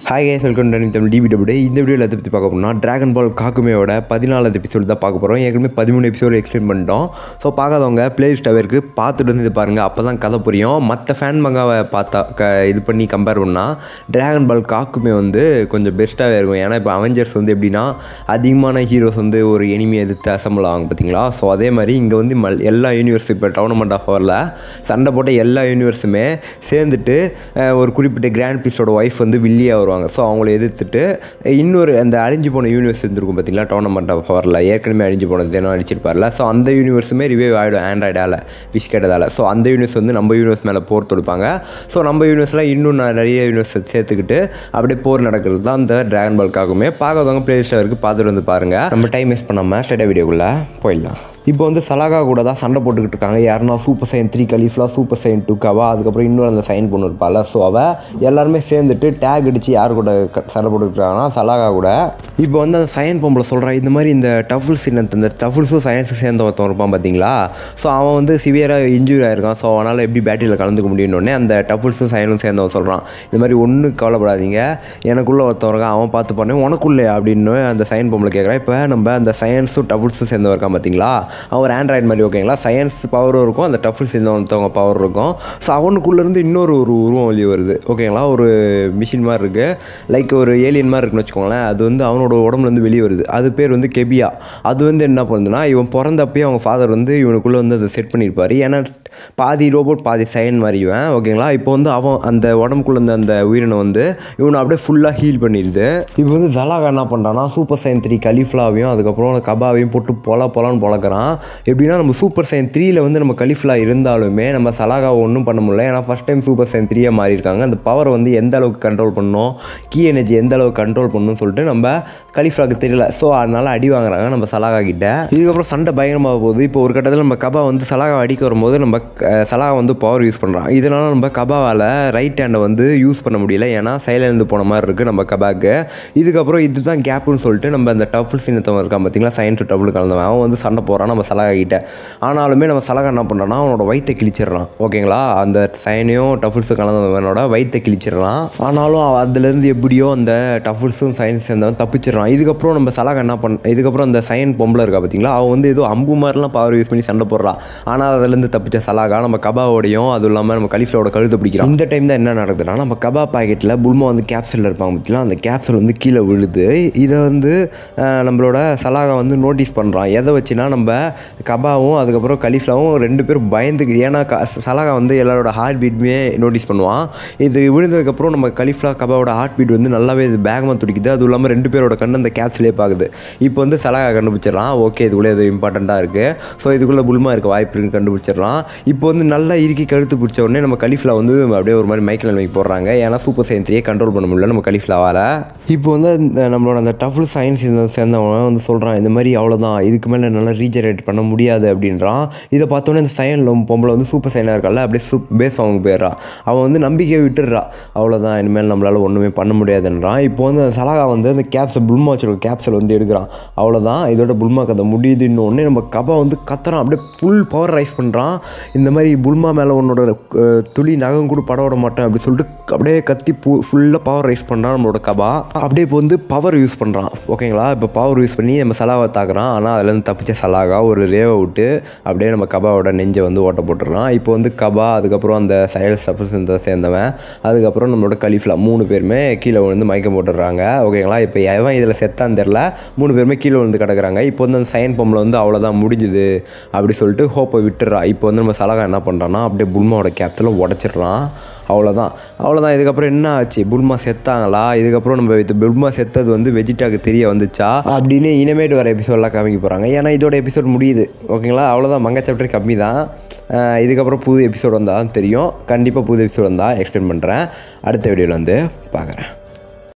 hi guys welcome to Tamil TBW இந்த வீடியோவில் எதை பற்றி பார்க்க போனால் ட்ராகன் பால் காக்குமேயோட பதினாலாவது எபிசோடு தான் பார்க்க போகிறோம் ஏற்கனவே பதிமூணு எபிசோடு எக்ஸ்பிளைன் பண்ணிட்டோம் ஸோ பார்க்காதவங்க பிளேலிஸ்ட்டாகவே இருக்குது பார்த்துட்டு வந்து இது பாருங்கள் அப்போ தான் கதை புரியும் மற்ற ஃபேன் மங்காவை பார்த்தா க இது பண்ணி கம்பேர் பண்ணால் ட்ராகன் பால் காக்குமே வந்து கொஞ்சம் பெஸ்ட்டாகவே இருக்கும் ஏன்னா இப்போ அவெஞ்சர்ஸ் வந்து எப்படின்னா அதிகமான ஹீரோஸ் வந்து ஒரு எனிமி எதிர்த்து அசம்பிள் ஆவாங்க பார்த்தீங்களா ஸோ அதே மாதிரி இங்கே வந்து மல் எல்லா யூனிவர்ஸ் இப்போ டவுர்னமெண்ட் ஆஃப் ஓவரில் சண்டை போட்ட எல்லா யூனிவர்ஸுமே சேர்ந்துட்டு அஹ், ஒரு குறிப்பிட்ட கிராண்ட் பீஸோட ஒய்ஃப் வந்து வில்லியாக வருவாங்க ஸோ அவங்கள எதிர்த்துட்டு இன்னொரு அந்த அழிஞ்சு போன யூனிவர்ஸ் இருந்திருக்கும் பார்த்தீங்களா டோர்னமெண்ட் ஆஃப் ஹவரில் ஏற்கனவே அழிஞ்சு போனது தினம் அடிச்சிருப்பார்ல ஸோ அந்த யூனிவர்ஸுமே ரிவைவ் ஆகிடும் ஆண்ட்ராய்டால் விஷ் கேட்டதால் ஸோ அந்த யூனிவர்ஸ் வந்து நம்ம யூனிவர்ஸ் மேலே போர் தொடுப்பாங்க ஸோ நம்ம யூனிவர்ஸில் இன்னும் ந- நிறைய யூனிவர்ஸ் சேர்த்துக்கிட்டு அப்படியே போர் நடக்கிறது தான் அந்த ட்ராகன் பால்காகவுமே பார்க்காதவங்க பிளேலிஸ்ட்டாக இருக்குது பார்த்துட்டு வந்து பாருங்கள் நம்ம டைம் வேஸ்ட் பண்ணாமல் ஸ்டேட்டா வீடியோக்குள்ளே போயிடலாம் இப்போ வந்து சலாகா கூட தான் சண்டை போட்டுக்கிட்டு இருக்காங்க யாருன்னா super Saiyan three Kalifla super Saiyan two கவா அதுக்கப்புறம் இன்னொரு அந்த சைன் பொண்ணு இருப்பாள் ஸோ அவள் எல்லாருமே சேர்ந்துட்டு டேக் அடித்து யார் கூட க- சண்டை போட்டுக்கிட்டு இருக்காங்கன்னா சலாகா கூட இப்போ வந்து அந்த சைன் பொம்பளை சொல்கிறா இந்த மாதிரி இந்த டஃபுல்ஸ் இந்த டஃபுல்ஸும் சயின்ஸும் சேர்ந்த ஒருத்தன் இருப்பான் பார்த்தீங்களா ஸோ அவன் வந்து சிவியராக இன்ஜூரி ஆயிருக்கான் ஸோ அவனால் எப்படி பேட்டரியில் கலந்துக்க முடியும்னு அந்த டஃபுல்ஸும் சைனும் சேர்ந்தவன் சொல்கிறான் இந்த மாதிரி ஒன்றும் கவலைப்படாதீங்க எனக்குள்ளே ஒருத்தன் இருக்கான் அவன் பார்த்து பண்ணேன் உனக்குள்ளே அப்படின்னு அந்த சைன் பொம்பளை கேட்குறான் இப்போ நம்ம அந்த சயின்ஸும் டஃபுல்ஸும் சேர்ந்தவன் இருக்கான் பார்த்தீங்களா அவன் ஒரு ஆண்ட்ராய்டு மாதிரி ஓகேங்களா சயின்ஸ் பவரும் இருக்கும் அந்த டஃபுல் சேர்ந்தவங்க பவர் இருக்கும் ஸோ அவனுக்குள்ளேருந்து இன்னொரு ஒரு உருவம் வெளியே வருது ஓகேங்களா ஒரு மிஷின் மாதிரி இருக்குது லைக் ஒரு ஏலியன் மாதிரி இருக்குன்னு வச்சுக்கோங்களேன் அது வந்து அவனோட உடம்புலேருந்து வெளியே வருது அது பேர் வந்து கெபியா அது வந்து என்ன பண்ணுதுன்னா இவன் பிறந்தப்பயே அவங்க ஃபாதர் வந்து இவனுக்குள்ளே வந்து அதை செட் பண்ணியிருப்பாரு ஏன்னா பாதி ரோபோட் பாதி சைன் மாதிரி இவன் ஓகேங்களா இப்போ வந்து அவன் அந்த உடம்புக்குள்ள இருந்த அந்த உயிரினை வந்து இவனை அப்படியே ஃபுல்லாக ஹீல் பண்ணிடுது இப்போ வந்து ஜலாகா என்ன பண்ணுறான்னா சூப்பர் சைன் த்ரீ கலிஃப்லாவையும் அதுக்கப்புறம் கபாவையும் போட்டு பொல பொலன்னு பொழக்கிறான் எப்படின்னா நம்ம சூப்பர் சைன் த்ரீல வந்து நம்ம கலிஃப்லா இருந்தாலுமே நம்ம சலாகாவை ஒன்றும் பண்ண முடியல ஏன்னா ஃபஸ்ட் டைம் சூப்பர் சைன் த்ரீயாக மாறி இருக்காங்க அந்த பவர் வந்து எந்த அளவுக்கு கண்ட்ரோல் பண்ணணும் கீ எனர்ஜி எந்த அளவுக்கு கண்ட்ரோல் பண்ணணும்னு சொல்லிட்டு நம்ம கலிஃப்லாக்கு தெரியல ஸோ அதனால அடி வாங்குறாங்க நம்ம சலாகா கிட்ட இதுக்கப்புறம் சண்டை பயங்கரமாக போகுது இப்போ ஒரு கட்டத்தில் நம்ம கபா வந்து சலாகா அடிக்க வரும்போது நம்ம க- சலாகா வந்து பவர் யூஸ் பண்ணுறான் இதனால நம்ம கபாவால் ரைட் ஹேண்டை வந்து யூஸ் பண்ண முடியல ஏன்னா சைலந்து போன மாதிரி இருக்குது நம்ம கபாக்கு இதுக்கப்புறம் இதுதான் கேப்புன்னு சொல்லிட்டு நம்ம அந்த டஃபுல் சின்னத்தவன் இருக்கான் பார்த்தீங்களா சயின்ஸ் டபுள் கலந்தவன் அவன் வந்து சண்டை போகிறான் நம்ம சலகா கிட்ட ஆனாலுமே நம்ம சலகா என்ன பண்ணுறான்னா அவனோட வயிற்றை கிழிச்சிடுறான் ஓகேங்களா அந்த சைனையும் டஃபுல்ஸும் கலந்தவனோட வயிற்றை கிழிச்சிடுறான் ஆனாலும் அவன் அதுலேருந்து எப்படியோ அந்த டஃபுல்ஸும் சயின்ஸ் சேர்ந்தவன் தப்பிச்சிடுறான் இதுக்கப்புறம் நம்ம சலகா என்ன பண்ண இதுக்கப்புறம் அந்த சைன் பொம்பளை இருக்கா பார்த்தீங்களா அவன் வந்து ஏதோ அம்பு மாதிரிலாம் பவர் யூஸ் பண்ணி சண்டை போடுறான் ஆனால் அதுலேருந்து தப்பிச்ச சலாகா நம்ம கபாவோடையும் அதுவும் இல்லாமல் நம்ம கலிஃப்லோட கழுத்தை பிடிக்கிறான் இந்த டைம் தான் என்ன நடக்குதுன்னா நம்ம கபா பாக்கெட்டில் புல்மா வந்து கேப்சூலில் இருப்பாங்க பார்த்தீங்களா அந்த கேப்சூல் வந்து கீழே விழுது இதை வந்து அஹ், நம்மளோட சலாகா வந்து நோட்டீஸ் பண்ணுறான் எதை வச்சுன்னா நம்ம கபாவும் அதுக்கப்புறம் கலிஃப்லாவும் ரெண்டு பேரும் பயந்துக்கு ஏன்னா க சலாகா வந்து எல்லாரோட ஹார்ட் பீட்டுமே நோட்டீஸ் பண்ணுவான் இது விழுந்ததுக்கப்புறம் நம்ம கலிஃப்லா கபாவோட ஹார்ட் பீட் வந்து நல்லாவே இது வேகமாக துடிக்குது அதுவும் இல்லாமல் ரெண்டு பேரோட கண்ணு அந்த கேப்சூலே பார்க்குது இப்போ வந்து சலாகா கண்டுபிடிச்சிடறான் ஓகே இதுக்குள்ளே ஏதோ இம்பார்ட்டண்ட்டாக இருக்குது ஸோ இதுக்குள்ளே புல்மா இருக்க வாய்ப்பு இருக்குன்னு கண்டுபிடிச்சிடறான் இப்போ வந்து நல்லா இறுக்கி கழுத்து பிடிச்ச உடனே நம்ம கலிஃப்லா வந்து அப்படியே ஒரு மாதிரி மைக்கேல் நிலைமைக்கு போடுறாங்க ஏன்னா சூப்பர் சயின்ஸையே கண்ட்ரோல் பண்ண முடியல நம்ம கலிஃப்லாவால் இப்போ வந்து இந்த நம்மளோட அந்த டஃபுல் சயின்ஸ் சேர்ந்தவன் வந்து சொல்கிறான் இந்த மாதிரி அவ்வளோதான் இதுக்கு மேலே என்னால் ரீஜெனரேட் பண்ண முடியாது அப்படின்றான் இதை பார்த்தோன்னே இந்த சயன் பொம்பளை வந்து சூப்பர் சைனாக இருக்கால அப்படியே சூப் பேஸ் அவங்க போயிடுறா அவன் வந்து நம்பிக்கையை விட்டுடுறா அவ்வளோதான் இனிமேல் நம்மளால் ஒன்றுமே பண்ண முடியாதுன்றான் இப்போ வந்து அந்த சலாகா வந்து அந்த கேப்சல் புல்மா வச்சிருக்க கேப்சல் வந்து எடுக்கிறான் அவ்வளோதான் இதோட புல்மா கதை முடியுதுன்னு உடனே நம்ம கபா வந்து கத்துறான் அப்படியே ஃபுல் பவர் ரைஸ் பண்ணுறான் இந்த மாதிரி புல்மா மேலே உன்னோட அஹ், துளி நகம் கூட பட விட மாட்டேன் அப்படி சொல்லிட்டு அப்படியே கத்தி பூ ஃபுல்லாக பவர் ரைஸ் பண்ணுறான் நம்மளோட கபா அப்படியே இப்போ வந்து பவர் யூஸ் பண்ணுறான் ஓகேங்களா இப்போ பவர் யூஸ் பண்ணி நம்ம சலாவை தாக்குறான் ஆனால் அதுலேருந்து தப்பிச்ச சலாகா ஒரு ரேவை விட்டு அப்படியே நம்ம கபாவோட நெஞ்சை வந்து ஓட்ட போட்டுடுறான் இப்போ வந்து கபா அதுக்கப்புறம் அந்த சயல் ஸ்டப்ஸ் சேர்ந்தவன் அதுக்கப்புறம் நம்மளோட கலிஃப்லா மூணு பேருமே கீழே விழுந்து மயக்கம் போட்டுடுறாங்க ஓகேங்களா இப்போ எவன் இதில் செத்தான்னு தெரில மூணு பேருமே கீழே விழுந்து கிடக்குறாங்க இப்போ வந்து அந்த சயன் பொம்பளை வந்து அவ்வளோதான் முடிஞ்சுது அப்படி சொல்லிட்டு ஹோப்பை விட்டுறா இப்போ வந்து நம்ம சலகா என்ன பண்ணுறான்னா அப்படியே புல்மாவோட கேப்ஸில் உடச்சிடுறான் அவ்வளோதான் அவ்வளோதான் இதுக்கப்புறம் என்ன ஆச்சு புல்மா செத்தாங்களா இதுக்கப்புறம் நம்ம இது புல்மா செத்தது வந்து வெஜிடாக்கு தெரிய வந்துச்சா அப்படின்னு இனிமேட்டு வர எபிசோடெலாம் காமிக்க போகிறாங்க ஏன்னா இதோட எபிசோட் முடியுது ஓகேங்களா அவ்வளோதான் மங்க சாப்டர் கம்மி தான் அஹ் இதுக்கப்புறம் புது எபிசோட் வந்தால் தான் தெரியும் கண்டிப்பாக புது எபிசோட் வந்தால் எக்ஸ்பிளைன் பண்ணுறேன் அடுத்த வீடியோவில் வந்து பார்க்குறேன்